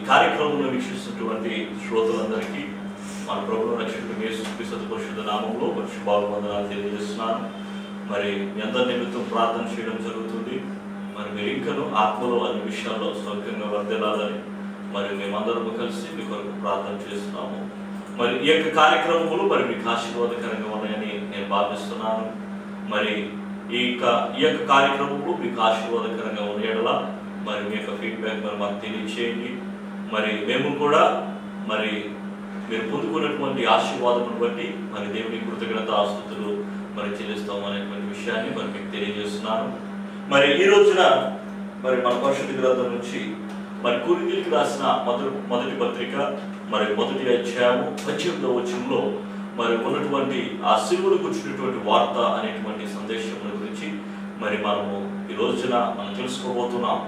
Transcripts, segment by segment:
కార్యక్రమంలో వీక్షిస్తున్నటువంటి శ్రోతలందరికీ మన ప్రభు రక్షకుడు యేసుక్రీస్తు పరిశుద్ధ నామంలో మరి శుభాభివందనాలు తెలియజేస్తున్నాను మరి మీ అందరి నిమిత్తం ప్రార్థన చేయడం జరుగుతుంది మరి మీరు ఇంకను ఆత్మలో అన్ని విషయాల్లో సౌఖ్యంగా వర్దిలాలని మరి మేమందరం కలిసి మీ కొరకు ప్రార్థన చేస్తున్నాము మరి ఈ యొక్క కార్యక్రమములు మరి మీకు ఆశీర్వాదకరంగా ఉన్నాయని నేను భావిస్తున్నాను మరి ఈ యొక్క ఈ యొక్క కార్యక్రమములు మీకు ఆశీర్వాదకరంగా ఉండేలా మరి మీ యొక్క ఫీడ్బ్యాక్ మరి మాకు తెలియచేయండి మరి మేము కూడా మరి మీరు పొందుకున్నటువంటి ఆశీర్వాదమును బట్టి మరి దేవుని కృతజ్ఞత ఆస్తుతులు మరి చెల్లిస్తాం అనేటువంటి విషయాన్ని మరి మీకు తెలియజేస్తున్నాను మరి ఈ రోజున మరి మన పరిశుద్ధ గ్రంథం నుంచి మరి కురిగిలికి రాసిన మొదటి మొదటి పత్రిక మరి మొదటి అధ్యాయము పద్దెనిమిదవ వచనంలో మరి ఉన్నటువంటి ఆ శివుడు కూర్చున్నటువంటి వార్త అనేటువంటి సందేశం గురించి మరి మనము ఈ రోజున మనం తెలుసుకోబోతున్నాం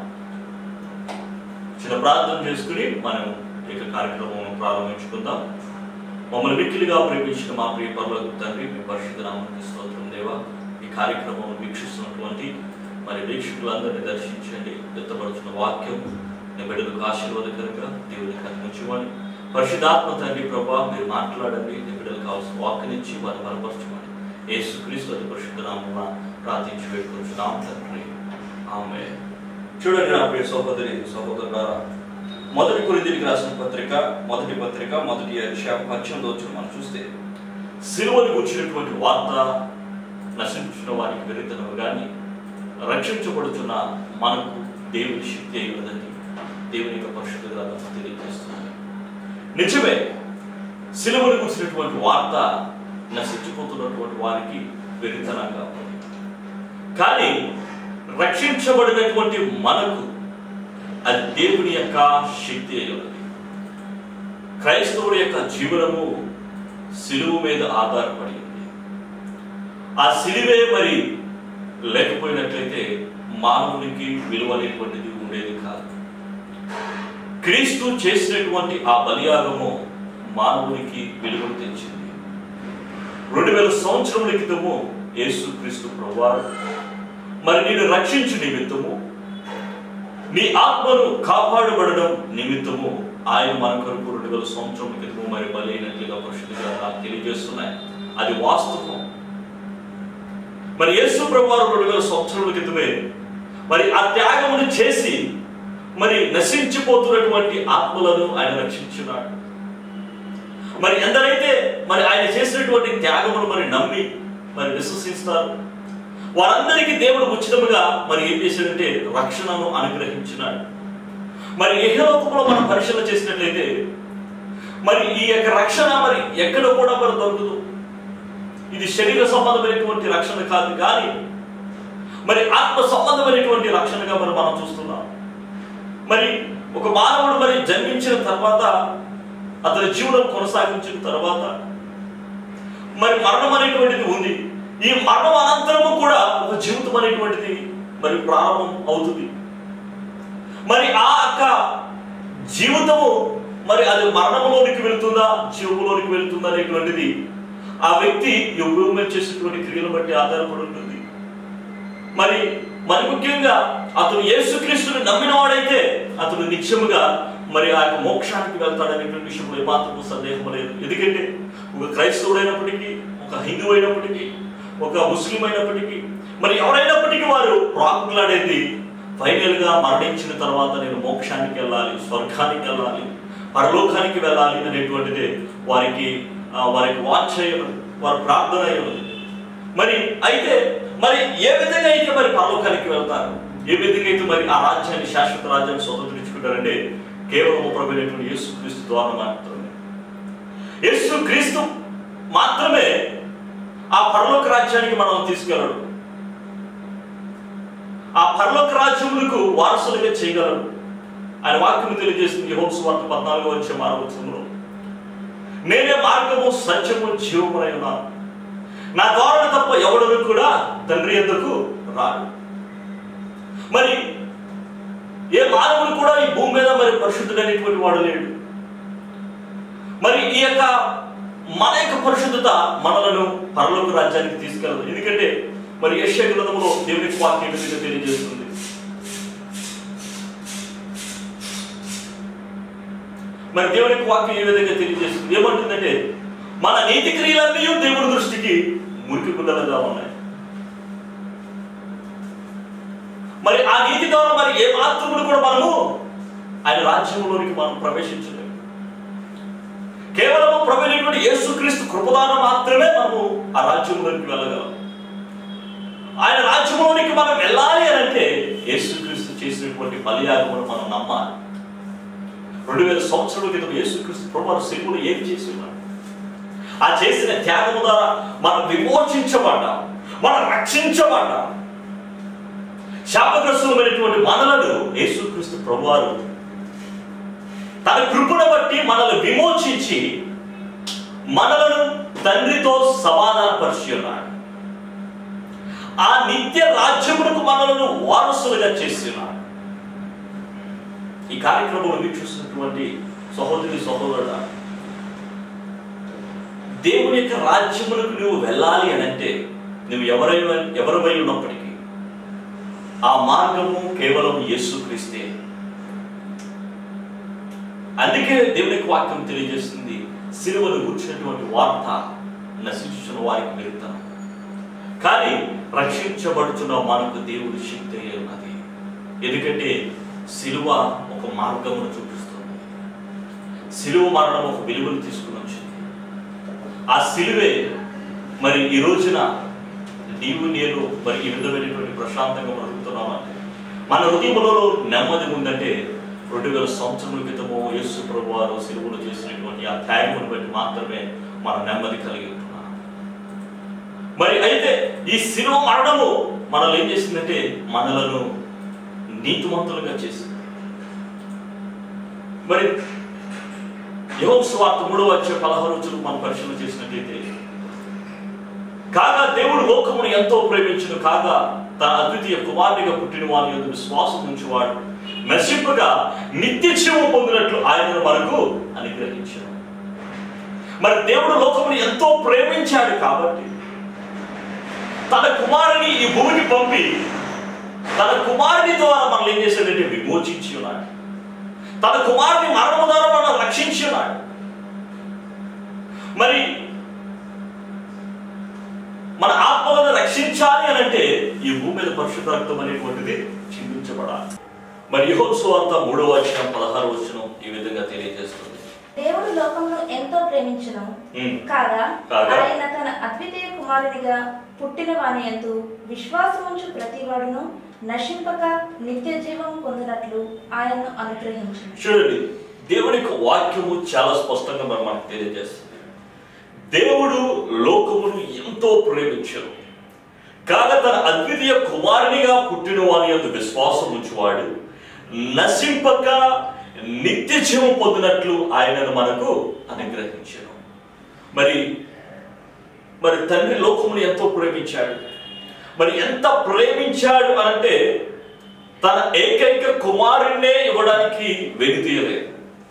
చిన్న ప్రార్థన చేసుకుని మనం ఈ యొక్క కార్యక్రమం ప్రారంభించుకుందాం మమ్మల్ని మిక్కిలిగా ప్రేమించిన మా ప్రియ పర్లకు తండ్రి మీ పరిశుద్ధ నామానికి స్తోత్రం దేవా ఈ కార్యక్రమం వీక్షిస్తున్నటువంటి మరి వీక్షకులందరినీ దర్శించండి ఎత్తపడుతున్న వాక్యం నీ బిడ్డలకు ఆశీర్వాదకరంగా దేవునికి అందించమని పరిశుద్ధాత్మ తండ్రి ప్రభా మీరు మాట్లాడండి నీ బిడ్డలకు కావాల్సిన వాక్యనిచ్చి వారిని బలపరచమని యేసు క్రీస్తు అతి పరిశుద్ధ నామమున ప్రార్థించి వేడుకుంటున్నాం తండ్రి ఆమె చూడండి నా ప్రియ సహోదరి సహోదరులారా మొదటి కొరింథీయులకు రాసిన పత్రిక మొదటి పత్రిక మొదటి అధ్యాయం పద్దెనిమిది వచ్చిన మనం చూస్తే సిలువని కూర్చున్నటువంటి వార్త నశించిన వారికి విరుద్ధము కానీ రక్షించబడుతున్న మనకు దేవుని శక్తి అయి ఉన్నదని దేవుని యొక్క పరిశుద్ధ గ్రంథం తెలియజేస్తుంది నిజమే సిలువని కూర్చున్నటువంటి వార్త నశించిపోతున్నటువంటి వారికి వెరితనంగా ఉంది కానీ రక్షించబడినటువంటి మనకు అది దేవుని యొక్క శక్తి అయి ఉన్నది క్రైస్తవుడి యొక్క జీవనము సిలువు మీద ఆధారపడి ఉంది ఆ సిలువే మరి లేకపోయినట్లయితే మానవునికి విలువ అనేటువంటిది ఉండేది కాదు క్రీస్తు చేసినటువంటి ఆ బలియాగము మానవునికి విలువను తెచ్చింది రెండు వేల సంవత్సరముల క్రితము యేసు క్రీస్తు ప్రభువారు మరి నేను రక్షించు నిమిత్తము నీ ఆత్మను కాపాడబడడం నిమిత్తము ఆయన మన కొరకు రెండు వేల సంవత్సరం క్రితము మరి బలి అయినట్లుగా పరిశుద్ధంగా నాకు తెలియజేస్తున్నాయి అది వాస్తవం మరి యేసు ప్రభువారు రెండు వేల సంవత్సరాల క్రితమే మరి ఆ త్యాగమును చేసి మరి నశించిపోతున్నటువంటి ఆత్మలను ఆయన రక్షించున్నాడు మరి ఎందరైతే మరి ఆయన చేసినటువంటి త్యాగమును మరి నమ్మి మరి విశ్వసిస్తారు వారందరికీ దేవుడు ఉచితముగా మరి ఏం చేశాడంటే రక్షణను అనుగ్రహించినాడు మరి ఇహలోకంలో మనం పరిశీలన చేసినట్లయితే మరి ఈ యొక్క రక్షణ మరి ఎక్కడ కూడా మరి దొరకదు ఇది శరీర సంబంధమైనటువంటి రక్షణ కాదు కానీ మరి ఆత్మ సంబంధమైనటువంటి రక్షణగా మరి మనం చూస్తున్నాం మరి ఒక మానవుడు మరి జన్మించిన తర్వాత అతని జీవనం కొనసాగించిన తర్వాత మరి మరణం అనేటువంటిది ఉంది ఈ మరణం అనంతరము కూడా ఒక జీవితం అనేటువంటిది మరి ప్రారంభం అవుతుంది మరి ఆ యొక్క జీవితము మరి అది మరణంలోనికి వెళ్తుందా జీవంలోనికి వెళ్తుందా అనేటువంటిది ఆ వ్యక్తి యుగమే చేసేటువంటి క్రియలు బట్టి ఆధారపడి ఉంటుంది మరి మరి ముఖ్యంగా అతను యేసుక్రీస్తుని నమ్మిన వాడైతే అతను నిత్యముగా మరి ఆ యొక్క మోక్షానికి వెళ్తాడనేటువంటి విషయంలో ఏమాత్రం సందేహం లేదు ఎందుకంటే ఒక క్రైస్తవుడైనప్పటికీ ఒక హిందువు అయినప్పటికీ ఒక ముస్లిం అయినప్పటికీ మరి ఎవరైనప్పటికీ వారు ప్రాకులాడేది ఫైనల్ గా మరణించిన తర్వాత నేను మోక్షానికి వెళ్ళాలి స్వర్గానికి వెళ్ళాలి పరలోకానికి వెళ్ళాలి అనేటువంటిదే వారికి ఆ, వారికి వాంఛయం వారి ప్రార్థన అయి ఉన్నది. మరి అయితే మరి ఏ విధంగా అయితే మరి పరలోకానికి వెళ్తారు ఏ విధంగా అయితే మరి ఆ రాజ్యాన్ని శాశ్వత రాజ్యాన్ని స్వతంత్రించుకుంటారంటే కేవలం ప్రభుత్వ యేసు క్రీస్తు ద్వారా మాత్రమే యేసు క్రీస్తు మాత్రమే ఆ పరలోక రాజ్యానికి మనం తీసుకెళ్ళడు ఆ పరలోక రాజ్యములకు వారసులుగా చేయగలడు ఆయన వాక్యం తెలియజేస్తుంది యెహోవా సువార్త పద్నాలుగో వచ్చే మారవచనంలో నేనే మార్గము సత్యము జీవమునై ఉన్నాను నా ద్వారా తప్ప ఎవడను కూడా తండ్రి ఎందుకు రాడు మరి ఏ మానవుడు కూడా ఈ భూమి మీద మరి పరిశుద్ధుడైనటువంటి వాడు లేడు మరి ఈ యొక్క మన యొక్క పరిశుద్ధత మనలను పరలోక రాజ్యానికి తీసుకెళ్ళదు ఎందుకంటే మరి యశ్య గ్రంథంలో దేవునికి వాక్యం విధంగా తెలియజేస్తుంది మరి దేవునికి వాక్యం ఏ విధంగా తెలియజేస్తుంది ఏమంటుందంటే మన నీతి క్రియలన్నీ దేవుడి దృష్టికి మురికి గుడ్డలుగా ఉన్నాయి మరి ఆ నీతి ద్వారా మరి ఏ మాత్రములు కూడా మనము ఆయన రాజ్యంలోనికి మనం ప్రవేశించలేము కేవలం ప్రభుత్వ యేసుక్రీస్తు కృపదానం మాత్రమే మనము ఆ రాజ్యంలోనికి వెళ్ళగలం ఆయన రాజ్యంలోనికి మనం వెళ్ళాలి అని అంటే యేసుక్రీస్తు చేసినటువంటి బలియాగమును మనం నమ్మాలి రెండు వేల సంవత్సరాల క్రితం యేసుక్రీస్తు ప్రభు శివుడు ఏం చేసి ఉన్నాడు ఆ చేసిన త్యాగము ద్వారా మనం విమోచించబడ్డాం మనం రక్షించబడ్డాం శాపగ్రస్తులమైనటువంటి మనలను యేసుక్రీస్తు ప్రభువారు తన కృపను బట్టి మనల్ని విమోచించి మనలను తండ్రితో సమాధానపరిచి ఉన్నాడు ఆ నిత్య రాజ్యమునకు మనలను వారసులుగా చేస్తున్నాడు ఈ కార్యక్రమంలో వీక్షిస్తున్నటువంటి సహోదరి సహోదరుడ దేవుని యొక్క రాజ్యములకు నువ్వు వెళ్ళాలి అని అంటే నువ్వు ఎవరైనా ఎవరివై ఉన్నప్పటికీ ఆ మార్గము కేవలం యేసుక్రీస్తే అందుకే దేవునికి వాక్యం తెలియజేస్తుంది సిలువను కూర్చున్నటువంటి వార్త నశించున్న వారికి వెళ్తాం కానీ రక్షించబడుతున్న మనకు దేవుడి శక్తి అయి ఉన్నది ఎందుకంటే సిలువ ఒక మార్గమును చూపిస్తుంది సిలువ మరణం ఒక విలువను తీసుకుని వచ్చింది ఆ సిలువే మరి ఈ రోజున నీవు నేను మరి ఈ విధమైనటువంటి ప్రశాంతంగా బ్రతుకుతున్నామంటే మన హృదయంలో నెమ్మది ఉందంటే రెండు వేల సంవత్సరాల క్రితము యేసు ప్రభు వారు సిలువలు చేసినటువంటి ఆ త్యాగమును బట్టి మాత్రమే మనం నెమ్మది కలిగి ఉంటున్నాం మరి అయితే ఈ సిలువ మరణము మనల్ని ఏం చేసిందంటే మనలను నీతిమంతులుగా చేసింది మరి యోగ స్వార్థ మూడవ వచ్చే పదహారు రోజులు మనం పరిశీలన చేసినట్లయితే కాగా దేవుడు లోకమును ఎంతో ప్రేమించును కాగా తన అద్వితీయ కుమారునిగా పుట్టిన వాని యొక్క విశ్వాసం ఉంచేవాడు నశింపగా నిత్య జీవం పొందినట్లు ఆయనను మనకు అనుగ్రహించాడు మరి దేవుడు లోకమును ఎంతో ప్రేమించాడు కాబట్టి తన కుమారుని ఈ భూమికి పంపి తన కుమారుని ద్వారా మనల్ని ఏం చేశాడంటే విమోచించి ఉన్నాడు తన కుమారుని మరణము ద్వారా మనం రక్షించి ఉన్నాడు మరి మన ఆత్మలను రక్షించాలి అని అంటే ఈ భూమి మీద పరిశుద్ధ రక్తం అనేటువంటిది చిందించబడాలి మరి యెహోషువార్త మూడవ వచనం పదహారు వచనం ఈ విధంగా తెలియజేస్తుంది దేవుడు లోకమును ఎంతో ప్రేమించును ఉమ్. కాగా కాగా. ఆయన తన అద్వితీయ కుమారునిగా పుట్టిన వాని యందు విశ్వాసముంచు ప్రతివాడును నశింపక నిత్య జీవం పొందినట్లు ఆయన్ను అనుగ్రహించును చూడండి దేవుని యొక్క వాక్యము చాలా స్పష్టంగా మరి మనకు తెలియజేస్తుంది దేవుడు లోకమును ఎంతో ప్రేమించను కాగా తన అద్వితీయ కుమారునిగా పుట్టిన వాని యొక్క విశ్వాసం ఉంచువాడు నశింపక నిత్య జీవం పొందినట్లు ఆయనను మనకు అనుగ్రహించను మరి మరి తండ్రి లోకమును ఎంతో ప్రేమించాడు మరి ఎంత ప్రేమించాడు అంటే తన ఏకైక కుమారుణ్ణే ఇవ్వడానికి వెనుతీయలేదు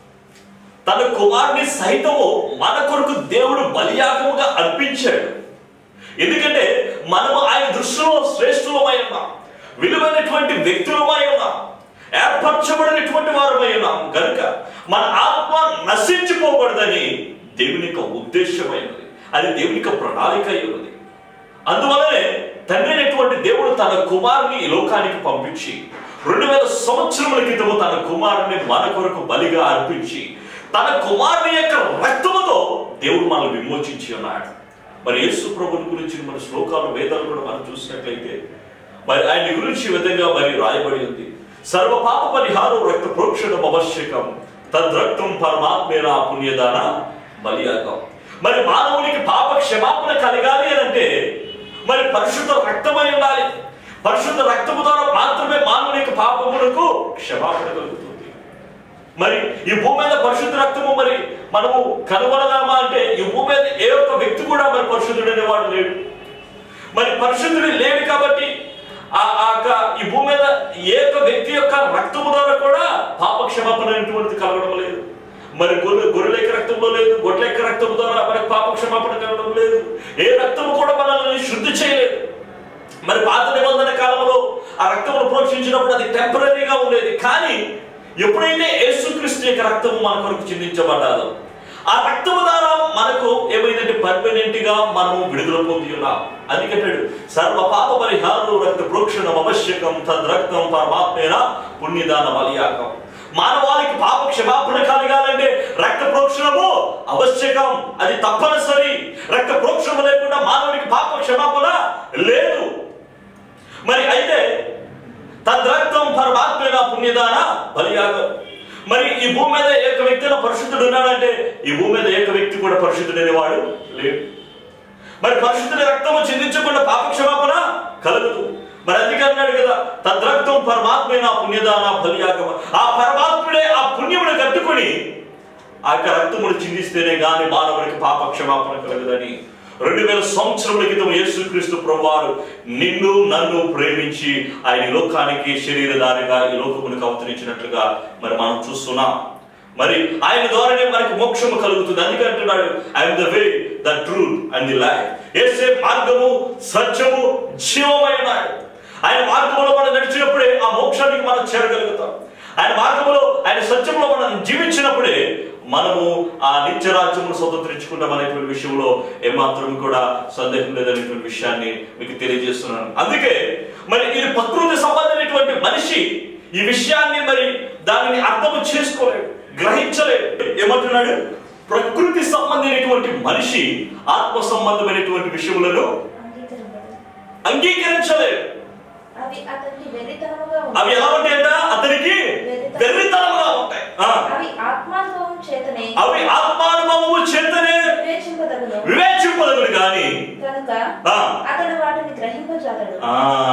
తన కుమారుని సైతము మన కొరకు దేవుడు బలియాగముగా అర్పించాడు ఎందుకంటే మనము ఆయన దృష్టిలో శ్రేష్ఠులమై ఉన్నాం విలువైనటువంటి వ్యక్తులమై ఉన్నాం ఏర్పరచబడినటువంటి వారమై ఉన్నాం కనుక మన ఆత్మ నశించిపోకూడదని దేవుని యొక్క ఉద్దేశమైనది అది దేవుని యొక్క ప్రణాళిక అయి ఉన్నది అందువలనే తండ్రి అయినటువంటి దేవుడు తన కుమారుని ఈ లోకానికి పంపించి రెండు వేల సంవత్సరముల క్రితము తన కుమారుని మన కొరకు బలిగా అర్పించి తన కుమారుని యొక్క రక్తముతో దేవుడు మనల్ని విమోచించి ఉన్నాడు మరి యేసు ప్రభుని గురించి మన శ్లోకాలు వేదాలు కూడా మనం చూసినట్లయితే మరి ఆయన గురించి ఈ విధంగా మరి రాయబడి ఉంది సర్వ పాప పరిహారం రక్త ప్రోక్షణం అవశ్యకం తద్రక్తం పరమాత్మేన పుణ్యదాన బలియాగం మరి మానవునికి పాప క్షమాపణ కలగాలి అని అంటే మరి పరిశుద్ధ రక్తమై ఉండాలి పరిశుద్ధ రక్తము ద్వారా మాత్రమే మానవుని యొక్క పాపములకు క్షమాపణ కలుగుతుంది మరి ఈ భూమి మీద పరిశుద్ధ రక్తము మరి మనము కనుగొనదామా అంటే ఈ భూమి మీద ఏ ఒక్క వ్యక్తి కూడా మరి పరిశుద్ధుడు అనేవాడు లేడు మరి పరిశుద్ధుడు లేడు కాబట్టి ఆ ఆ యొక్క ఈ భూమి మీద ఏ ఒక్క వ్యక్తి యొక్క రక్తము ద్వారా కూడా పాప క్షమాపణ అనేటువంటిది కలగడం లేదు మరి గొర్రె గొర్రెల రక్తంలో లేదు గొడ్ల యొక్క రక్తం ద్వారా మనకు పాప క్షమాపణ కలగడం లేదు ఏ రక్తము కూడా మనల్ని శుద్ధి చేయలేదు మరి పాత నిబంధన కాలంలో ఆ రక్తమును ప్రోక్షించినప్పుడు అది టెంపరీగా ఉండేది కానీ ఎప్పుడైతే యేసుక్రీస్తు యొక్క రక్తము మన కొరకు చిందించబడ్డాదో ఆ రక్తము ద్వారా మనకు ఏమైందంటే పర్మనెంట్ గా మనము విడుదల పొంది ఉన్నాం అందుకంటాడు సర్వ పాప పరిహారం రక్త ప్రోక్షణం అవశ్యకం తద్ రక్తం పరమాత్మేన పుణ్యదాన బలియాకం మానవాళికి పాప క్షమాపణ కలగాలంటే రక్త ప్రోక్షణము అవశ్యకం అది తప్పనిసరి రక్త ప్రోక్షణం లేకుండా మానవుడికి పాప క్షమాపణ లేదు మరి అయితే తద్రక్తం పరమాత్మైన పుణ్యదాన బలియాగం మరి ఈ భూమి మీద ఏక వ్యక్తిలో పరిశుద్ధుడు ఉన్నాడంటే ఈ భూమి మీద ఏక వ్యక్తి కూడా పరిశుద్ధుడనే వాడు లేడు మరి పరిశుద్ధుని రక్తము చిందించకుండా పాప క్షమాపణ కలగదు మరి అందుకే అన్నాడు కదా తద్రక్తం పరమాత్మైన పుణ్యదాన బలియాగం ఆ పరమాత్ముడే ఆ పుణ్యమును కట్టుకొని ఆ యొక్క రక్తమును చిందిస్తేనే గాని మానవునికి పాప క్షమాపణ కలగదని రెండు వేల సంవత్సరముల క్రితం యేసుక్రీస్తు ప్రభువారు నిన్ను నన్ను ప్రేమించి ఆయన ఈ లోకానికి శరీరధారిగా ఈ లోకమునికి అవతరించినట్లుగా మరి మనం చూస్తున్నాం మరి ఆయన ద్వారానే మనకి మోక్షము కలుగుతుంది అందుకే అంటున్నాడు I'm the way the truth and the life ఏసే మార్గము సత్యము జీవమైన ఆయన మార్గంలో మనం నడిచినప్పుడే ఆ మోక్షానికి మనం చేరగలుగుతాం ఆయన మార్గంలో ఆయన సత్యంలో మనం జీవించినప్పుడే మనము ఆ నిత్యరాజ్యమును స్వతంత్రించుకుంటాం అనేటువంటి విషయంలో ఏమాత్రం కూడా సందేహం లేదనేటువంటి విషయాన్ని మీకు తెలియజేస్తున్నాను అందుకే మరి ఇది ప్రకృతి సంబంధమైనటువంటి మనిషి ఈ విషయాన్ని మరి దానిని అర్థం చేసుకోలేడు గ్రహించలేడు ఏమంటున్నాడు ప్రకృతి సంబంధమైనటువంటి మనిషి ఆత్మ సంబంధమైనటువంటి విషయములను అంగీకరింపడు అంగీకరించలేడు అవి అతనికి వెర్రితనముగా అవి ఎలా ఉంటాయంట అతనికి వెర్రితనంగా ఉంటాయి ఆ. అవి ఆత్మానుభవం చేతనే అవి ఆత్మానుభవము చేతనే వివేచింపదగును వివేచింపదగుడు గాని కనుక ఆ. అతడు వాటిని గ్రహింపజాలడు ఆ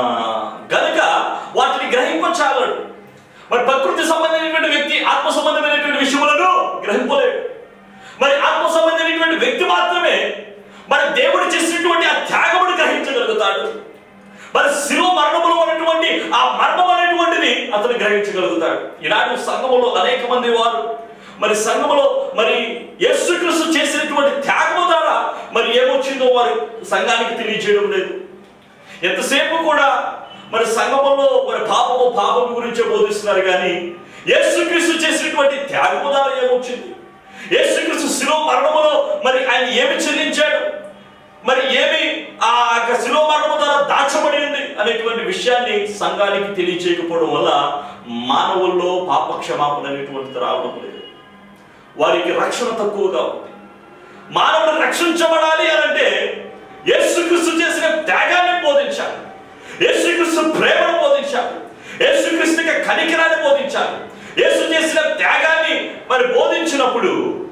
గనుక వాటిని గ్రహింపచాలడు మరి ప్రకృతి సంబంధమైనటువంటి వ్యక్తి ఆత్మ సంబంధమైనటువంటి విషయములను గ్రహింపలేడు మరి ఆత్మ సంబంధమైనటువంటి వ్యక్తి మాత్రమే మరి దేవుడు చేసినటువంటి ఆ త్యాగమును గ్రహించగలుగుతాడు మరి శిలువ మరణములో ఉన్నటువంటి ఆ మరణం అనేటువంటిది అతను గ్రహించగలుగుతాడు ఈనాడు సంఘములో అనేక మంది వారు మరి సంఘములో మరి యేసుక్రీస్తు చేసినటువంటి త్యాగము ద్వారా మరి ఏమొచ్చిందో వారు సంఘానికి తెలియజేయడం లేదు ఎంతసేపు కూడా మరి సంఘములో మరి పాపము పాపం గురించే బోధిస్తున్నారు కానీ యేసుక్రీస్తు చేసినటువంటి త్యాగము ద్వారా ఏమొచ్చింది యేసుక్రీస్తు శిలో మరణములో మరి ఆయన ఏమి చెల్లించాడు మరి ఏమి ఆ యొక్క శిలో మరణము ద్వారా దాచబడి ఉంది అనేటువంటి విషయాన్ని సంఘానికి తెలియచేయకపోవడం వల్ల మానవుల్లో పాప క్షమాపణ అనేటువంటిది రావడం లేదు వారికి రక్షణ తక్కువగా ఉంది మానవుడు రక్షించబడాలి అని అంటే యేసుక్రీస్తు చేసిన త్యాగాన్ని బోధించాలి యేసుక్రీస్తు ప్రేమను బోధించాలి యేసుక్రీస్తు యొక్క కనికరాన్ని బోధించాలి యేసు చేసిన త్యాగాన్ని మరి బోధించినప్పుడు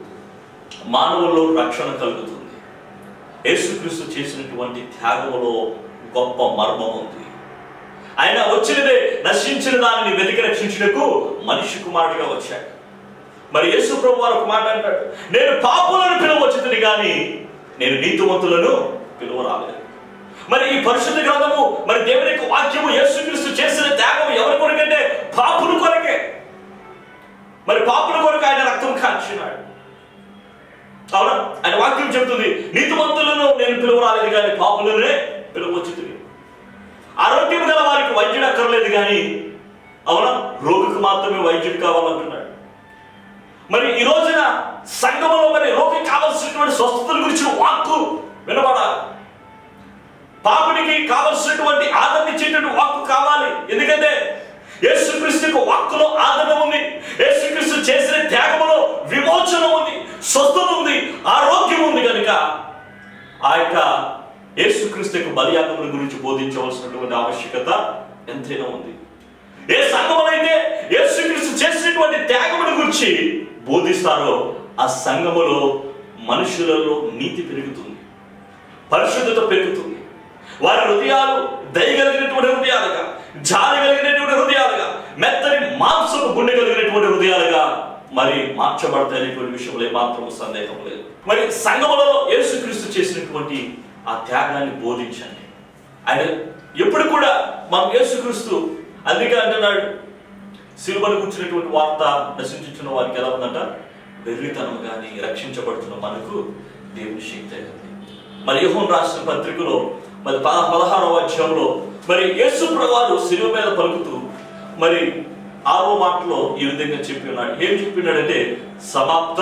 మానవుల్లో రక్షణ కలుగుతుంది యేసుక్రీస్తు చేసినటువంటి త్యాగములో గొప్ప మర్మం ఉంది ఆయన వచ్చినదే నశించిన దానిని వెతికి రక్షించుటకు మనిషి కుమారుడిగా వచ్చాడు మరి యేసు ప్రభు వారు ఒక మాట అంటాడు నేను పాపులను పిలువచ్చుతుంది కానీ నేను నీతివంతులను పిలువరాలేదు మరి ఈ పరిశుద్ధ గ్రంథము మరి దేవుని యొక్క వాక్యము యేసుక్రీస్తు చేసిన త్యాగం ఎవరి కొరకంటే పాపుల కొరకే మరి పాపుల కొరకు ఆయన రక్తం కాల్చినాడు అవునా ఆయన వాక్యం చెప్తుంది నీతిమంతులను నేను పిలువరాలేదు కానీ పాపులనే పిలువచ్చుతుంది ఆరోగ్యం గల వారికి వైద్యుడు అక్కర్లేదు కానీ అవునా రోగికి మాత్రమే వైద్యుడు కావాలంటున్నాడు మరి ఈ రోజున సంఘంలో మరి రోగికి కావలసినటువంటి స్వస్థతల గురించి వాక్కు వినబడాలి పాపునికి కావలసినటువంటి ఆదరణ ఇచ్చేటువంటి వాక్కు కావాలి ఎందుకంటే యేసుక్రీస్తుకు వాక్కులో ఆదరణ ఉంది యేసుక్రీస్తు చేసిన త్యాగములో విమోచన ఉంది స్వస్థత ఉంది ఆరోగ్యం ఉంది కనుక ఆ యొక్క యేసుక్రీస్తు యొక్క బలియాగముల గురించి బోధించవలసినటువంటి ఆవశ్యకత ఎంతైనా ఉంది ఏ సంఘములైతే యేసుక్రీస్తు చేసినటువంటి త్యాగముల గురించి బోధిస్తారో ఆ సంఘములో మనుషులలో నీతి పెరుగుతుంది పరిశుద్ధత పెరుగుతుంది వారి హృదయాలు దయగలిగినటువంటి హృదయాలుగా జాలి కలిగినటువంటి హృదయాలుగా మెత్తని మాంసపు గుండె కలిగినటువంటి హృదయాలుగా మరి మార్చబడతాయనేటువంటి విషయంలో ఏమాత్రం సందేహం లేదు మరి సంఘములలో యేసుక్రీస్తు చేసినటువంటి ఆ త్యాగాన్ని బోధించండి ఆయన ఎప్పుడు కూడా మనం యేసుక్రీస్తు అందుకే అంటున్నాడు సిలువను కూర్చున్నటువంటి వార్త నశించున్న వారికి ఎలా ఉందంట వెర్రితనం కానీ రక్షించబడుతున్న మనకు దేవుని శక్తి అయినది మరి యోహోన్ రాసిన పత్రికలో మరి పద పదహారవ అధ్యాయంలో మరి యేసు ప్రభువారు శిలువ మీద పలుకుతూ మరి ఆరో మాటలో ఈ విధంగా చెప్పి ఉన్నాడు ఏం చెప్పినాడంటే సమాప్త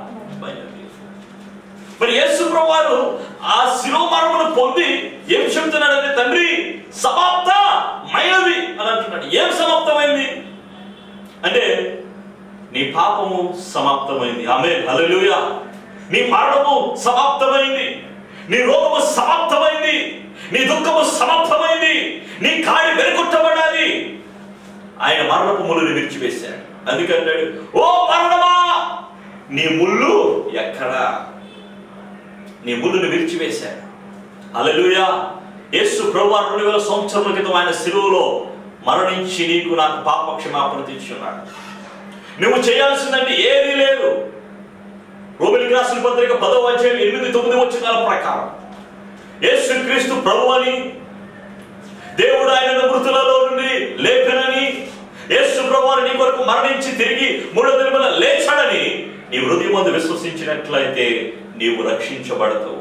మరి యేసు వారు ఆ శిరోమరణమును పొంది ఏం చెప్తున్నాడంటే తండ్రి సమాప్త మైనది అని అంటున్నాడు ఏం సమాప్తమైంది అంటే నీ పాపము సమాప్తమైంది ఆమె హల్లెలూయా నీ మరణము సమాప్తమైంది నీ రోగము సమాప్తమైంది నీ దుఃఖము సమాప్తమైంది నీ కాడి వెనుకొట్టబడాలి ఆయన మరణపు ముళ్ళుని విరిచివేశాడు అందుకంటాడు ఓ మరణమా నీ ముళ్ళు ఎక్కడా నీ ముళ్ళుని విరిచివేశాడు అలలుయా యేసు ప్రభు రెండు వేల సంవత్సరముల క్రితం ఆయన శిలువలో మరణించి నీకు నాకు పాప క్షమాపణ తెచ్చున్నాడు నువ్వు చేయాల్సిందంటే ఏదీ లేదు రోమిలికి రాసిన పత్రిక పదవ అధ్యాయం ఎనిమిది తొమ్మిది వచ్చిన ప్రకారం యేసు క్రీస్తు ప్రభు అని దేవుడు ఆయన మృతులలో నుండి లేపనని యేసు ప్రభు నీ కొరకు మరణించి తిరిగి మూడో దినమున లేచాడని నీ హృదయం మందు విశ్వసించినట్లయితే నీవు రక్షించబడతావు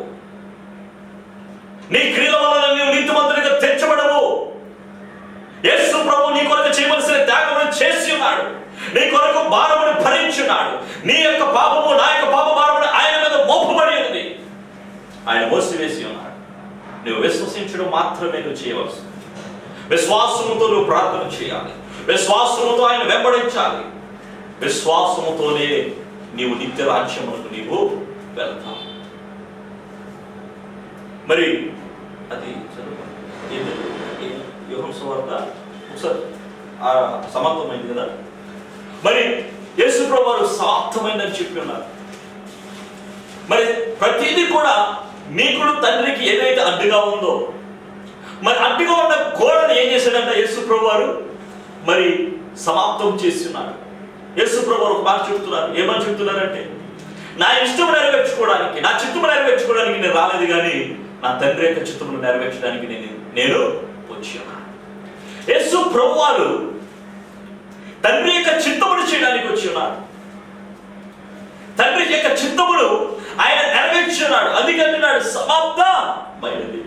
నీ క్రియల వలన నీవు నీతిమంతునిగా తెచ్చబడవు యేసు ప్రభు నీ కొరకు చేయవలసిన త్యాగమును చేసి ఉన్నాడు నీ కొరకు భారమును భరించున్నాడు నీ యొక్క పాపము నా యొక్క పాప భారమును ఆయన మీద మోపబడి ఉంది ఆయన మోసివేసి ఉన్నాడు నువ్వు విశ్వసించడం మాత్రమే నువ్వు చేయవలసి విశ్వాసముతో నువ్వు ప్రార్థన చేయాలి విశ్వాసముతో ఆయన వెంబడించాలి విశ్వాసముతోనే నీవు నిత్య రాజ్యములకు నీవు వెళ్తావు మరి అది చదువు. ఏంటి? ఈ యోహం సువార్త ఒకసారి ఆ సమాప్తమైంది కదా మరి యేసు ప్రభు వారు సమాప్తమైందని చెప్పి ఉన్నారు మరి ప్రతిదీ కూడా నీకుడు తండ్రికి ఏదైతే అడ్డుగా ఉందో మరి అడ్డుగా ఉన్న గోడను ఏం చేశాడంట యేసు ప్రభు వారు మరి సమాప్తం చేస్తున్నారు యేసు ప్రభు వారు ఒక మాట చెప్తున్నారు ఏమని చెప్తున్నారంటే నా ఇష్టం నెరవేర్చుకోవడానికి నా చిత్తము నెరవేర్చుకోవడానికి నేను రాలేదు కానీ నా తండ్రి యొక్క చిత్తమును నెరవేర్చడానికి నేను నేను వచ్చాను యేసు ప్రభు వారు తండ్రి యొక్క చిత్తమును చేయడానికి వచ్చి ఉన్నారు తండ్రి యొక్క చిత్తమును ఆయన నెరవేర్చున్నాడు అందుకంటున్నాడు సమాప్త మైనది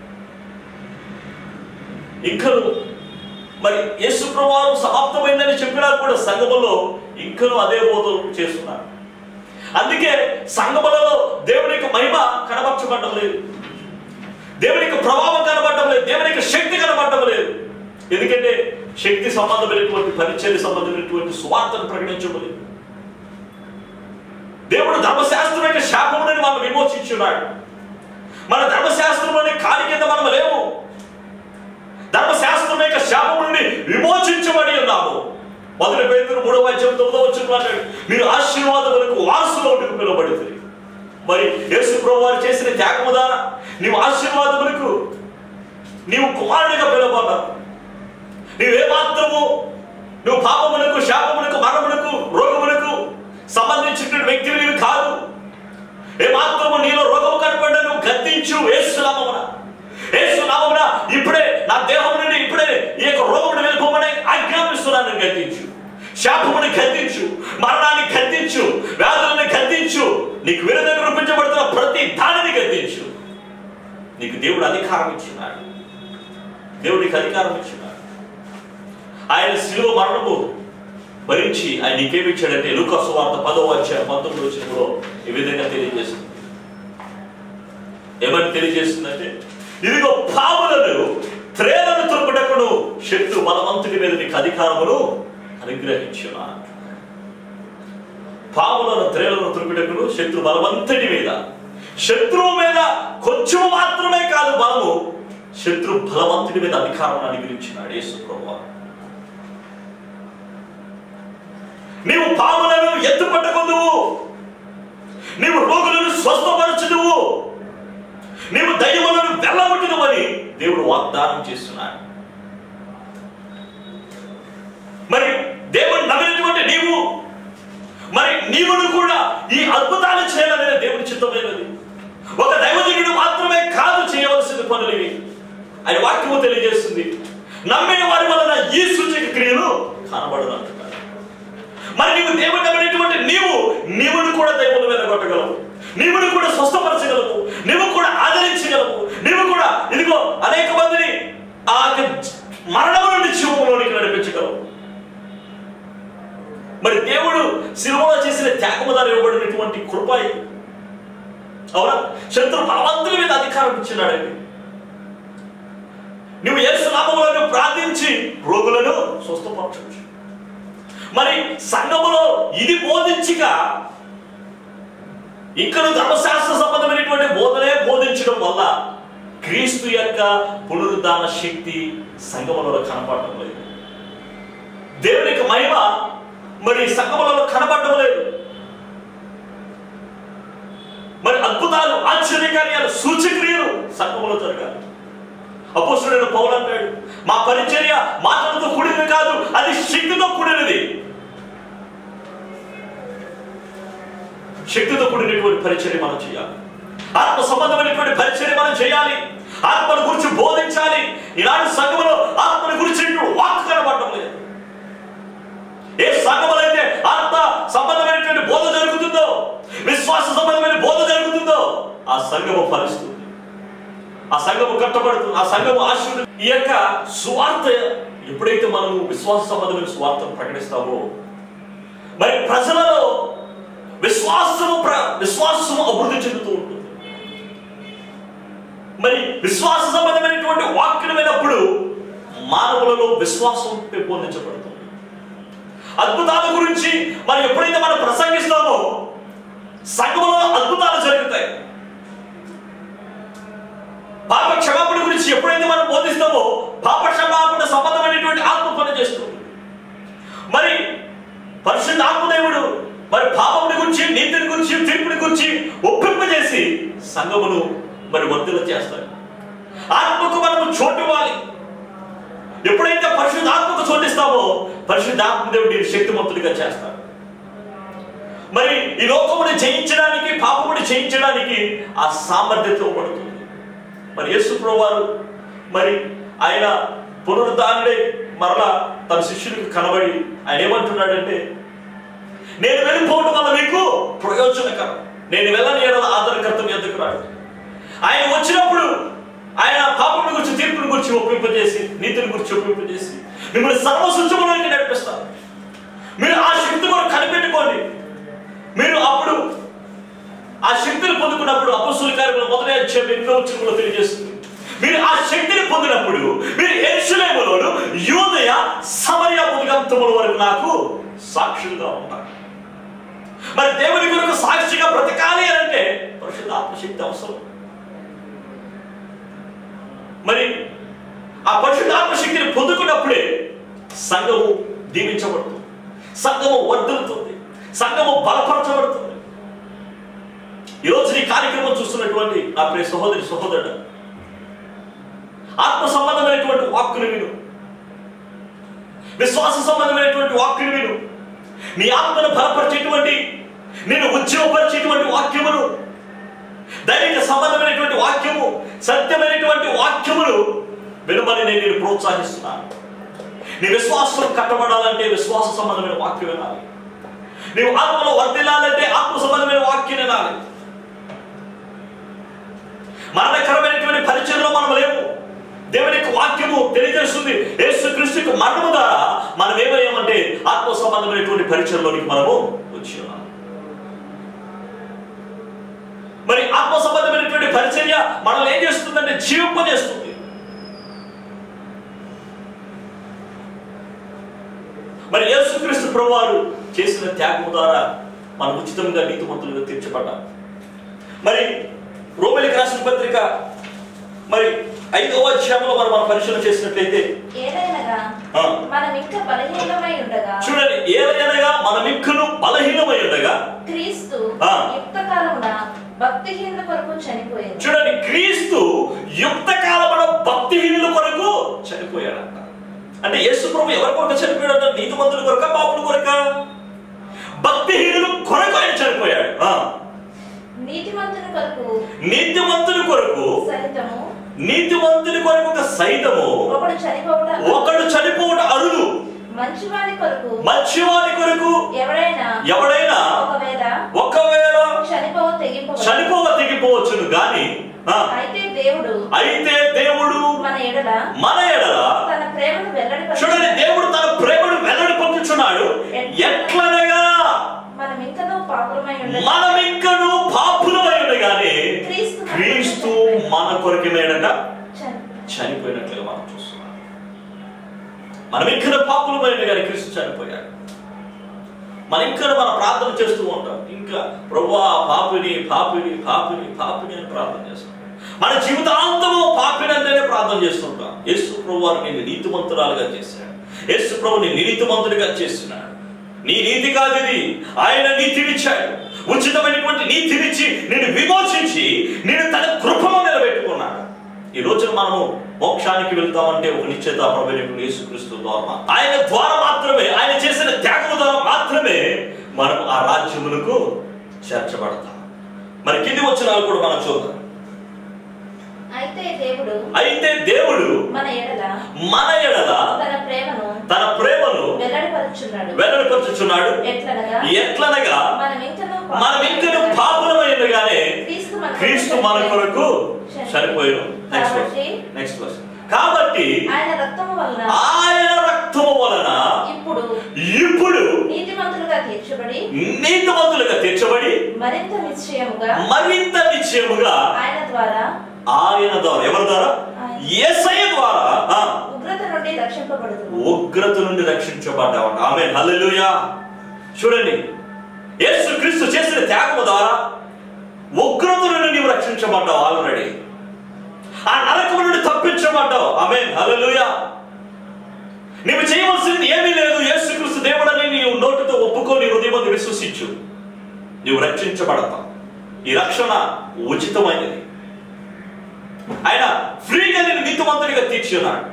ఇంకను మరి యేసు ప్రభువారు సమాప్తమైందని చెప్పినా కూడా సంగములో ఇంకను అదే బోధలు చేస్తున్నారు అందుకే సంగములలో దేవుని యొక్క మహిమ కనబరచబడడం లేదు దేవుని యొక్క ప్రభావం కనబడటం లేదు దేవుని యొక్క శక్తి కనబడటం లేదు ఎందుకంటే శక్తి సంబంధమైనటువంటి పరిచయ సంబంధమైనటువంటి సువార్తను ప్రకటించడం లేదు దేవుడు ధర్మశాస్త్రం యొక్క శాపమునని మనం విమోచించున్నాడు మన ధర్మశాస్త్రంలోని కాలి కింద మనం లేవు ధర్మశాస్త్రం యొక్క శాపం నుండి విమోచించబడి ఉన్నాము మొదటి పేదలు మూడవ అధ్యాయం తొమ్మిదవ వచ్చిన మాట్లాడు మీరు ఆశీర్వాదములకు వారసులో ఉండి పిలువబడుతుంది మరి యేసు ప్రభు వారు చేసిన త్యాగము ద్వారా నీవు ఆశీర్వాదములకు నీవు కుమారుడిగా పిలువబడ్డావు నీవేమాత్రము నువ్వు పాపములకు శాపములకు మరణములకు రోగములకు సంబంధించిన వ్యక్తివి నీవు కాదు ఏమాత్రము నీలో రోగము కనపడ్డా నువ్వు గద్దించు ఏసునామమున ఏసునామమున ఇప్పుడే నా దేహం నుండి ఇప్పుడే ఈ యొక్క రోగమును వెళ్ళిపోమని ఆజ్ఞాపిస్తున్నాను గద్దించు శాపముని గద్దించు మరణాన్ని గద్దించు వ్యాధులను గద్దించు నీకు విరుద్ధంగా రూపించబడుతున్న ప్రతి దానిని గద్దించు నీకు దేవుడు అధికారం ఇచ్చినాడు దేవుడికి అధికారం ఇచ్చినాడు ఆయన శిలువ మరణము భరించి ఆయన నీకేమి ఇచ్చాడంటే లూకాసు వార్త పదవ అధ్యాయం పంతొమ్మిది వచ్చినప్పుడు ఈ విధంగా తెలియజేస్తుంది ఏమని తెలియజేస్తుందంటే ఇదిగో పాములను త్రేలను తురుపుటకును శత్రు బలవంతుడి మీద నీకు అధికారమును అనుగ్రహించున్నా పాములను త్రేలను తురుపుటకును శత్రు బలవంతుడి మీద శత్రువు మీద కొంచెం మాత్రమే కాదు బలము శత్రు బలవంతుడి మీద అధికారం అనుగ్రహించినాడు యేసు ప్రభువా నీవు పాములను ఎత్తు పట్టకొందువు నీవు రోగులను స్వస్థపరచుదువు నీవు దయ్యములను వెళ్ళగొట్టుదువని దేవుడు వాగ్దానం చేస్తున్నాడు మరి దేవుడు నమ్మినటువంటి నీవు మరి నీవును కూడా ఈ అద్భుతాలు చేయాలనేది దేవుడి చిత్తమైనది ఒక దైవజనుడు మాత్రమే కాదు చేయవలసిన పనులు ఇవి ఆయన వాక్యము తెలియజేస్తుంది నమ్మిన వారి వలన ఈ సూచక క్రియలు కనబడను అంటున్నాడు మరి నీవు దేవుడు నమ్మినటువంటి నీవు నీవును కూడా దైవముల మీద కొట్టగలవు నీవును కూడా స్వస్థపరచగలవు నీవు కూడా ఆదరించగలవు నీవు కూడా ఇదిగో అనేక మందిని ఆ యొక్క మరణం నుండి జీవంలోనికి నడిపించగలవు రూపాయి అవునా శత్రు బలవంతుల మీద అధికారం ఇచ్చినాడండి నువ్వు యేసు నామములను ప్రార్థించి రోగులను స్వస్థపరచవచ్చు మరి సంఘములో ఇది బోధించక ఇక్కడ ధర్మశాస్త్ర సంబంధమైనటువంటి బోధనే బోధించడం వల్ల క్రీస్తు యొక్క పునరుద్ధాన శక్తి సంఘములలో కనపడటం లేదు దేవుని యొక్క మహిమ మరి సంఘములలో కనపడటం లేదు మరి అద్భుతాలు ఆశ్చర్యకార్యాలు సూచక్రియలు సంఘములో జరగాలి అపోస్తుడైన పౌలు అంటాడు మా పరిచర్య మాటలతో కూడినది కాదు అది శక్తితో కూడినది శక్తితో కూడినటువంటి పరిచర్య మనం చేయాలి ఆత్మ సంబంధమైనటువంటి పరిచర్య మనం చేయాలి ఆత్మను గురించి బోధించాలి ఈనాడు సంఘములో ఆత్మను గురించి వాక్ కనబడటం లేదు ఏ సంఘములో అయితే ఆత్మ సంబంధమైనటువంటి బోధ జరుగుతుందో విశ్వాస సంబంధమైన బోధ జరుగుతుందో ఆ సంఘము ఫలిస్తుంది ఆ సంఘము కట్టబడుతుంది ఆ సంఘము ఆశీర్వది ఈ యొక్క సువార్త ఎప్పుడైతే మనము విశ్వాస సంబంధమైన సువార్తను ప్రకటిస్తామో మరి ప్రజలలో విశ్వాసము ప్ర విశ్వాసము అభివృద్ధి చెందుతూ ఉంటుంది మరి విశ్వాస సంబంధమైనటువంటి వాక్యం వినప్పుడు మానవులలో విశ్వాసం పెంపొందించబడుతుంది అద్భుతాల గురించి మరి ఎప్పుడైతే మనం ప్రసంగిస్తామో సంఘంలో అద్భుతాలు జరుగుతాయి పాప క్షమాపణ గురించి ఎప్పుడైతే మనం బోధిస్తామో పాప క్షమాపణ సంబంధమైనటువంటి ఆత్మ పని చేస్తుంది మరి పరిశుద్ధ ఆత్మదేవుడు మరి పాపముని గురించి నీతిని గురించి తీర్పుని గురించి ఒప్పింపజేసి సంఘమును మరి వర్ధుల చేస్తాడు ఆత్మకు మనము చోటు ఇవ్వాలి ఎప్పుడైతే పరిశుద్ధ ఆత్మకు చోటిస్తామో పరిశుద్ధ ఆత్మదేవుడు నేను శక్తిమంతుడిగా చేస్తాడు మరి ఈ లోకముని జయించడానికి పాపముని జయించడానికి ఆ సామర్థ్యత ఇవ్వబడుతుంది మరి యేసు వారు మరి ఆయన పునరుద్ధానుడే మరలా తన శిష్యులకు కనబడి ఆయన ఏమంటున్నాడంటే నేను వెళ్ళిపోవడం వల్ల మీకు ప్రయోజనకరం నేను వెళ్ళని ఏడల ఆదరణకర్త మీ ఎందుకు రాడు ఆయన వచ్చినప్పుడు ఆయన పాపం గురించి తీర్పుని గురించి ఒప్పింపజేసి నీతిని గురించి ఒప్పింపజేసి మిమ్మల్ని సర్వశుద్ధములోకి నడిపిస్తారు మీరు ఆ శక్తి కూడా కనిపెట్టుకోండి మీరు అప్పుడు ఆ శక్తిని పొందుకున్నప్పుడు అపస్సుల కార్యక్రమం మొదటి అధ్యాయం ఎన్నో చిరుమలో తెలియజేస్తుంది మీరు ఆ శక్తిని పొందినప్పుడు మీరు ఎరుసలేములోను యూదయ సమరయ ఉద్గంతముల వరకు నాకు సాక్షులుగా ఉంటారు మరి దేవుని కొరకు సాక్షిగా బ్రతకాలి అని అంటే పరిశుద్ధ ఆత్మశక్తి అవసరం మరి ఆ పరిశుద్ధ ఆత్మశక్తిని పొందుకున్నప్పుడే సంఘము దీవించబడుతుంది సంఘము వర్ధలుతుంది సంఘము బలపరచబడుతుంది ఈరోజు ఈ కార్యక్రమం చూస్తున్నటువంటి నా ప్రియ సహోదరి సహోదరుడు ఆత్మ సంబంధమైనటువంటి వాక్కును విను విశ్వాస సంబంధమైనటువంటి వాక్కును విను నీ ఆత్మను బలపరిచేటువంటి నేను ఉద్యోగపరిచేటువంటి వాక్యమును దైవిక సంబంధమైనటువంటి వాక్యము సత్యమైనటువంటి వాక్యములు వినమని నేను నేను ప్రోత్సహిస్తున్నాను నీ విశ్వాసం కట్టబడాలంటే విశ్వాస సంబంధమైన వాక్యం వినాలి నీవు ఆత్మలో వర్ధిల్లాలంటే ఆత్మ సంబంధమైన వాక్యం వినాలి మరణకరమైనటువంటి పరిచయంలో మనం లేవు దేవుని యొక్క వాక్యము తెలియజేస్తుంది యేసు క్రీస్తుకు మరణము ద్వారా మనం ఏమయ్యామంటే ఆత్మ సంబంధమైనటువంటి పరిచయంలోనికి మనము వచ్చి ఉన్నాం మరి ఆత్మ సంబంధమైనటువంటి పరిచర్య మనల్ని ఏం చేస్తుందంటే జీవింపజేస్తుంది మరి యేసుక్రీస్తు ప్రభువారు చేసిన త్యాగం ద్వారా మనం ఉచితంగా నీతిమంతులుగా తీర్చబడ్డాం మరి రోమిలికి రాసిన పత్రిక మరి ఐదవ అధ్యాయంలో మనం మనం పరిశీలన చేసినట్లయితే ఏదైనగా ఆ. మనం ఇంకా బలహీనమై ఉండగా చూడండి ఏదైనా మనం ఇంకను బలహీనమై ఉండగా క్రీస్తు ఆ. యుక్త కాలమున భక్తిహీనుల కొరకు చనిపోయింది చూడండి క్రీస్తు యుక్త కాలమున భక్తిహీనుల కొరకు చనిపోయాడంట అంటే యేసు ప్రభు ఎవరి కొరకు చనిపోయాడంట నీతిమంతుల కొరక పాపుల కొరక భక్తిహీనులు కొరకు ఆయన చనిపోయాడు ఆ. నీతిమంతుని కొరకు నీతిమంతుని కొరకు సైతము నీతిమంతుని కొరకు ఒక సైతము ఒకడు చనిపోవట ఒకడు చనిపోవట అరుదు మంచివాని కొరకు మంచివాని కొరకు ఎవడైనా ఎవడైనా ఒకవేళ ఒకవేళ చనిపోవ తెగింపు చనిపోవ తెగిపోవచ్చును గాని ఆ, అయితే దేవుడు అయితే దేవుడు మన ఎడల మన ఎడల తన ప్రేమను వెల్లడి చూడండి దేవుడు తన ప్రేమను వెల్లడి పొందుచున్నాడు ఎట్లనగా మనం ఇంకనూ పాపులమై ఉండగా మనం ఇంకను మన కొరకేమేడట చనిపోయాడు. చనిపోయినట్లుగా మనం చూస్తున్నాం మనం ఇక్కడ పాపులమైన కానీ క్రీస్తు చనిపోయాడు మనం ఇంకా మనం ప్రార్థన చేస్తూ ఉంటాం ఇంకా ప్రభా పాపిని పాపిని పాపిని పాపిని అని ప్రార్థన చేస్తాం మన జీవితాంతము పాపిని అంటేనే ప్రార్థన చేస్తుంటాం యేసు ప్రభు వారు నేను నీతిమంతురాలుగా చేశాడు యేసు ప్రభు నేను నీతిమంతుడిగా చేస్తున్నాడు నీ నీతి కాదు ఇది ఆయన నీతినిచ్చాడు ఉచితమైనటువంటి నీతినిచ్చి నేను విమోచించి నేను తన కృపలో నిలబెట్టుకున్నాడు ఈ రోజున మనము మోక్షానికి వెళ్తామంటే ఒక నిశ్చిత ప్రభుత్వ యేసుక్రీస్తు ద్వారా ఆయన ద్వారా మాత్రమే ఆయన చేసిన త్యాగం ద్వారా మాత్రమే మనం ఆ రాజ్యములకు చేర్చబడతాం మరి కింది వచ్చినాలు కూడా మనం చూద్దాం అయితే దేవుడు అయితే దేవుడు మన ఎడల మన ఎడల తన ప్రేమను తన ప్రేమను వెల్లడిపరుచున్నాడు వెల్లడిపరుచుచున్నాడు ఎట్లనగా ఎట్లనగా మనం ఇంకను మనం ఇంకను పాపులమైనగానే క్రీస్తు మన క్రీస్తు మన కొరకు చనిపోయాను నెక్స్ట్ కాబట్టి నెక్స్ట్ వర్స్ కాబట్టి ఆయన రక్తము వలన ఆయన రక్తము వలన ఇప్పుడు ఇప్పుడు నీతిమంతులుగా తీర్చబడి నీతిమంతులుగా తీర్చబడి మరింత నిశ్చయముగా మరింత నిశ్చయముగా ఆయన ద్వారా ఆయన ద్వారా ఎవరి ద్వారా యేసయ్య ద్వారా ఆ, ఉగ్రత నుండి రక్షింపబడుతుంది ఉగ్రత నుండి రక్షించబడ్డామంట ఆమె హల్లెలూయా చూడండి యేసు క్రీస్తు చేసిన త్యాగము ద్వారా ఉగ్రత నుండి నీవు రక్షించబడ్డావు ఆల్రెడీ ఆ నరకము నుండి తప్పించబడ్డావు ఆమె హల్లెలూయా నీవు చేయవలసింది ఏమీ లేదు యేసుక్రీస్తు దేవుడని నీవు నోటితో ఒప్పుకో నీ హృదయం విశ్వసించు నీవు రక్షించబడతావు ఈ రక్షణ ఉచితమైనది ఆయన ఫ్రీగా నేను నీతిమంతుడిగా తీర్చి ఉన్నాడు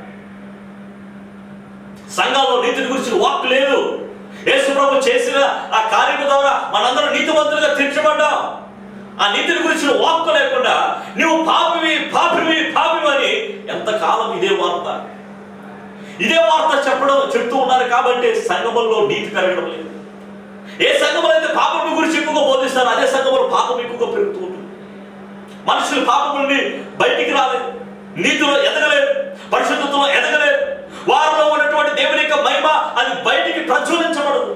సంఘంలో నీతిని గురించి వాక్ లేదు యేసు ప్రభు చేసిన ఆ కార్యము ద్వారా మనందరం నీతిమంతులుగా తీర్చబడ్డాం ఆ నీతిని గురించిన వాక్ లేకుండా నువ్వు పాపివి పాపివి పాపివి అని ఎంతకాలం ఇదే వార్త ఇదే వార్త చెప్పడం చెప్తూ ఉన్నారు కాబట్టి సంఘముల్లో నీతి పెరగడం లేదు ఏ సంఘములు అయితే పాపం గురించి ఎక్కువగా బోధిస్తారో అదే సంఘములో పాపం ఎక్కువగా పెరుగుతూ ఉంటుంది మనుషులు పాపం నుండి బయటికి రాలేదు నీతిలో ఎదగలేదు పరిశుద్ధతలో ఎదగలేదు వారిలో ఉన్నటువంటి దేవుని యొక్క మహిమ అది బయటికి ప్రజ్వలించబడదు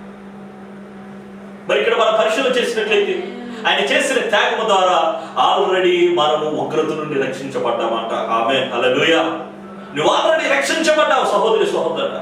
మరి ఇక్కడ మనం పరిశీలన చేసినట్లయితే ఆయన చేసిన త్యాగము ద్వారా ఆల్రెడీ మనము ఉగ్రత నుండి రక్షించబడ్డామంట ఆమె హల్లెలూయా నువ్వు ఆల్రెడీ రక్షించబడ్డావు సహోదరి సహోదరు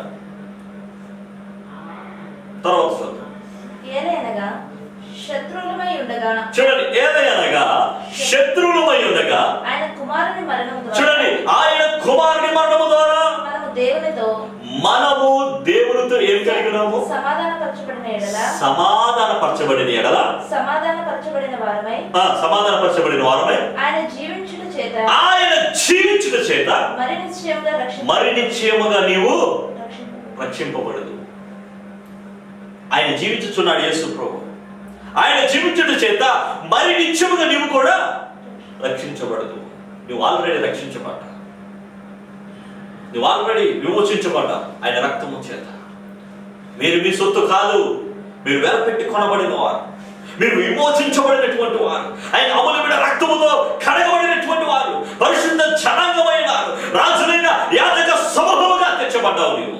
తర్వాత చదువు. ఏలైనగా శత్రువులమై ఉండగా చూడండి ఏదైనగా శత్రువులమై ఉండగా ఆయన కుమారుని మరణం చూడండి ద్వారా ఆయన కుమారుని మరణము ద్వారా మనము దేవునితో మనము దేవునితో ఏం కలిగినాము సమాధానపరచబడిన ఎడల సమాధానపరచబడిన ఎడల సమాధానపరచబడిన వారమై ఆ, సమాధానపరచబడిన వారమే ఆయన జీవించుట చేత ఆయన జీవించుట చేత మరి నిశ్చయముగా రక్షింప మరి నిశ్చయముగా నీవు రక్షింపబడు. రక్షింపబడదు ఆయన జీవించుచున్నాడు యేసు ప్రభు ఆయన జీవించుట చేత మరి నిత్యముగా నీవు కూడా రక్షించబడదు నువ్వు ఆల్రెడీ రక్షించబడ్డా నువ్వు ఆల్రెడీ విమోచించబడ్డా ఆయన రక్తము చేత మీరు మీ సొత్తు కాదు మీరు వెలపెట్టి కొనబడిన వారు మీరు విమోచించబడినటువంటి వారు ఆయన అమలుమైన రక్తముతో కడగబడినటువంటి వారు పరిశుద్ధ జనాంగమైన వారు రాజులైన యాజక సమూహముగా తెచ్చబడ్డావు నీవు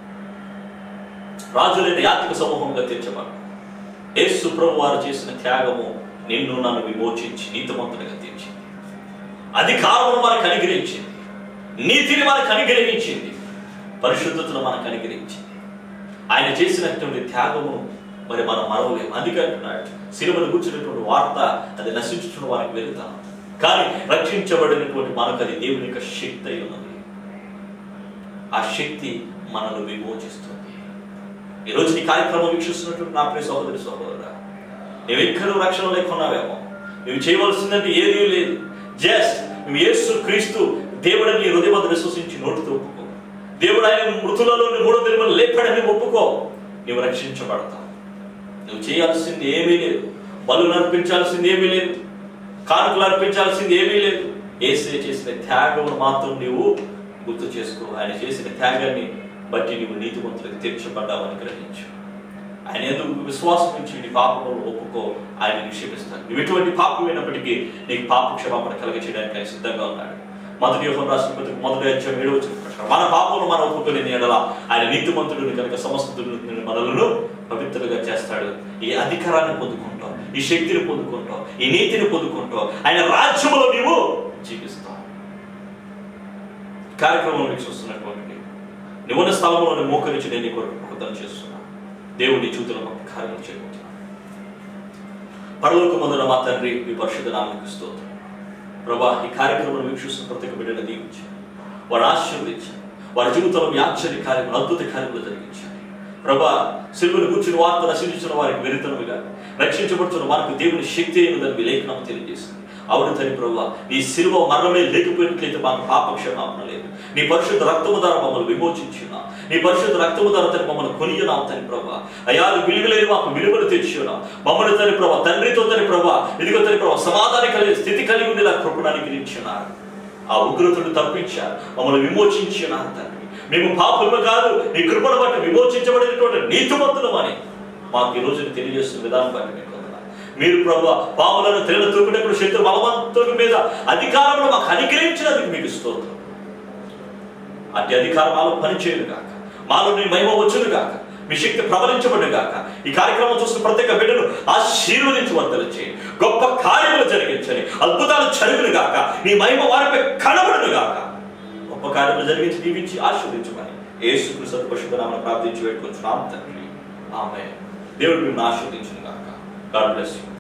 రాజులైన యాత్రిక సమూహంగా తీర్చబడ్డావు యేసు ప్రభు వారు చేసిన త్యాగము నిన్ను నన్ను విమోచించి నీతిమంతునిగా తీర్చింది అధికారమును మనకు అనుగ్రహించింది నీతిని మనకు అనుగ్రహించింది పరిశుద్ధతను మనకు అనుగ్రహించింది ఆయన చేసినటువంటి త్యాగమును మరి మనం మరవలేము అందుకే అంటున్నాడు సిలువను కూర్చున్నటువంటి వార్త అది నశించుతున్న వారికి వెళుతాం కానీ రక్షించబడినటువంటి మనకు అది దేవుని యొక్క శక్తి అయి ఉన్నది ఆ శక్తి మనల్ని విమోచిస్తుంది ఈ రోజు ఈ కార్యక్రమం వీక్షిస్తున్నటువంటి నా ప్రియ సహోదరి సహోదరుడా నువ్వు ఎక్కడో రక్షణ లేకున్నావేమో నువ్వు చేయవలసిందంటే ఏదీ లేదు జస్ట్ నువ్వు యేసు క్రీస్తు దేవుడిని నీ హృదయం విశ్వసించి నోటితో ఒప్పుకో దేవుడు ఆయన మృతులలో మూడో దినములు లేపాడని ఒప్పుకో నువ్వు రక్షించబడతావు నువ్వు చేయాల్సింది ఏమీ లేదు బలు అర్పించాల్సింది ఏమీ లేదు కానుకలు అర్పించాల్సింది ఏమీ లేదు ఏసే చేసిన త్యాగమును మాత్రం నీవు గుర్తు చేసుకో ఆయన చేసిన త్యాగాన్ని బట్టి నీవు నీతిమంతులకు తీర్చబడ్డావని గ్రహించు ఆయన ఎందుకు విశ్వాసం నుంచి నీ పాపములు ఒప్పుకో ఆయన నిక్షేపిస్తాడు నువ్వు ఎటువంటి పాపమైనప్పటికీ నీకు పాప క్షమాపణ కలిగ చేయడానికి ఆయన సిద్ధంగా ఉన్నాడు మొదటి యోహం రాసిన పత్రిక మొదటి అధ్యాయం ఏడవ వచనం ప్రకారం మన పాపములు మనం ఒప్పుకొని ఎడల ఆయన నీతిమంతుడిని కనుక సమస్త దుర్నీతిని మనలను పవిత్రులుగా చేస్తాడు ఈ అధికారాన్ని పొందుకుంటాం ఈ శక్తిని పొందుకుంటాం ఈ నీతిని పొందుకుంటాం ఆయన రాజ్యములో నీవు జీవిస్తాం కార్యక్రమం వీక్షిస్తున్నటువంటి నివన స్థలంలోని మోకరించి నేను నీ కొరకు ప్రార్థన చేస్తున్నా దేవుడి జీవితంలో గొప్ప కార్యం చేయబోతున్నా పరలోక మొదల మా తండ్రి మీ పరిశుద్ధ నామకు స్తోత్రం ప్రభా ఈ కార్యక్రమం వీక్షిస్తున్న ప్రతి ఒక్క బిడ్డను దీవించండి వారు ఆశీర్వదించండి వారి జీవితంలో మీ ఆశ్చర్య కార్యం అద్భుత కార్యములు జరిగించండి ప్రభా సిలువను కూర్చుని వార్త నశించిన వారికి వెరితనముగా రక్షించబడుతున్న వారికి దేవుని శక్తి అయినదని మీ లేఖనం తెలియజేసింది అవును తని ప్రభా నీ సిలువ మరణమే లేకపోయినట్లయితే మాకు పాప క్షమాపణ లేదు నీ పరిశుద్ధ రక్తము ద్వారా మమ్మల్ని విమోచించున్నా నీ పరిశుద్ధ రక్తము ద్వారా తని మమ్మల్ని కొనియనావు తని ప్రభా అయా విలువలేని మాకు విలువలు తెచ్చున్నావు మమ్మల్ని తని ప్రభా తండ్రితో తని ప్రభా ఇదిగో తని ప్రభా సమాధానం కలిగి స్థితి కలిగి ఉండేలా కృపణాన్ని గిరించున్నారు ఆ ఉగ్రతను తప్పించారు మమ్మల్ని విమోచించున్నారు తండ్రి మేము పాపులు కాదు నీ కృపను బట్టి విమోచించబడినటువంటి నీతిమంతులమని మాకు ఈ రోజు తెలియజేస్తున్న విధానం బట్టి మీకు వందనాలు. మీరు ప్రభు పాములను తేల తూపినప్పుడు శత్రు బలవంతుల మీద అధికారంలో మాకు అనుగ్రహించినందుకు మీకు స్తోత్రం అట్టి అధికారం మాలో పనిచేయను గాక మాలో నీ మహిమ వచ్చును గాక మీ శక్తి ప్రబలించబడును గాక ఈ కార్యక్రమం చూసిన ప్రత్యేక బిడ్డను ఆశీర్వదించవద్దలు చేయి గొప్ప కార్యములు జరిగించని అద్భుతాలు జరుగును గాక నీ మహిమ వారిపై కనబడును గాక గొప్ప కార్యములు జరిగించి దీవించి ఆశీర్వదించమని యేసు కృష్ణ పశుధనామని ప్రార్థించి పెట్టుకుంటున్నాం తండ్రి ఆమె దేవుడు మిమ్మల్ని ఆశీర్వదించును గాక గాడ్ బ్లెస్ యూ